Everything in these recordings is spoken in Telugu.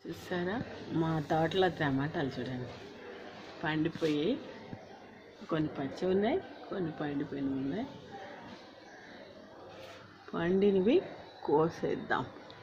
చూసారా మా తోటలో టమాటాలు చూడండి పండిపోయి కొన్ని పచ్చి ఉన్నాయి కొన్ని పండిపోయినవి ఉన్నాయి పండినవి కోసేద్దాం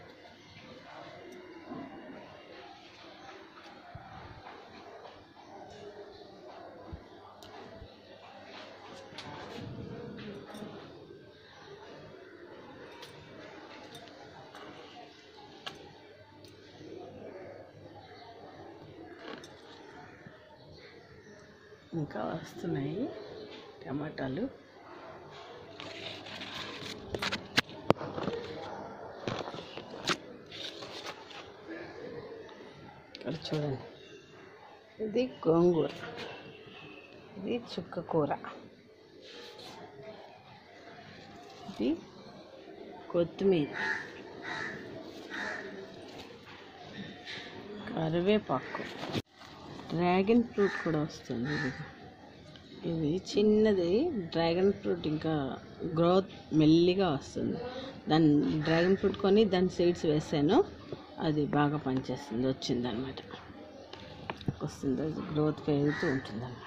ఇంకా వస్తున్నాయి టమాటాలు ఇక్కడ చూడండి ఇది గోంగూర ఇది చుక్క కూర ఇది కొత్తిమీర కరివేపాకు డ్రాగన్ ఫ్రూట్ కూడా వస్తుంది ఇది ఇది చిన్నది డ్రాగన్ ఫ్రూట్ ఇంకా గ్రోత్ మెల్లిగా వస్తుంది దాని డ్రాగన్ ఫ్రూట్ కొని దాని సీడ్స్ వేసాను అది బాగా పనిచేస్తుంది వచ్చింది అనమాట వస్తుంది అది గ్రోత్ పెరుగుతూ ఉంటుంది అనమాట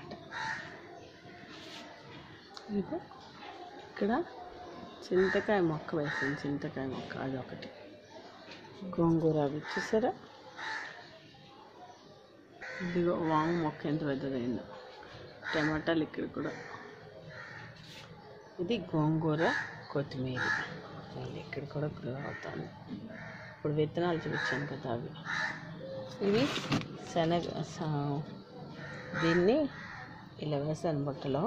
ఇది ఇక్కడ చింతకాయ మొక్క వేసాను చింతకాయ మొక్క అది ఒకటి గోంగూర అవి చూసారా ఇదిగో వాము మొక్క ఎంత పెద్దదైందో టమాటాలు ఇక్కడ కూడా ఇది గోంగూర కొత్తిమీర మళ్ళీ ఇక్కడ కూడా గ్రో అవుతుంది ఇప్పుడు విత్తనాలు చూపించాను కదా అవి ఇవి శనగ సా- దీన్ని ఇలా వేసాను బుట్టలో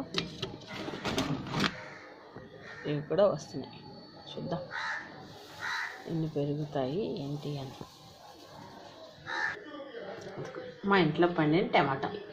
ఇవి కూడా వస్తున్నాయి చూద్దాం ఎన్ని పెరుగుతాయి ఏంటి అని మా ఇంట్లో పండిన టమాటా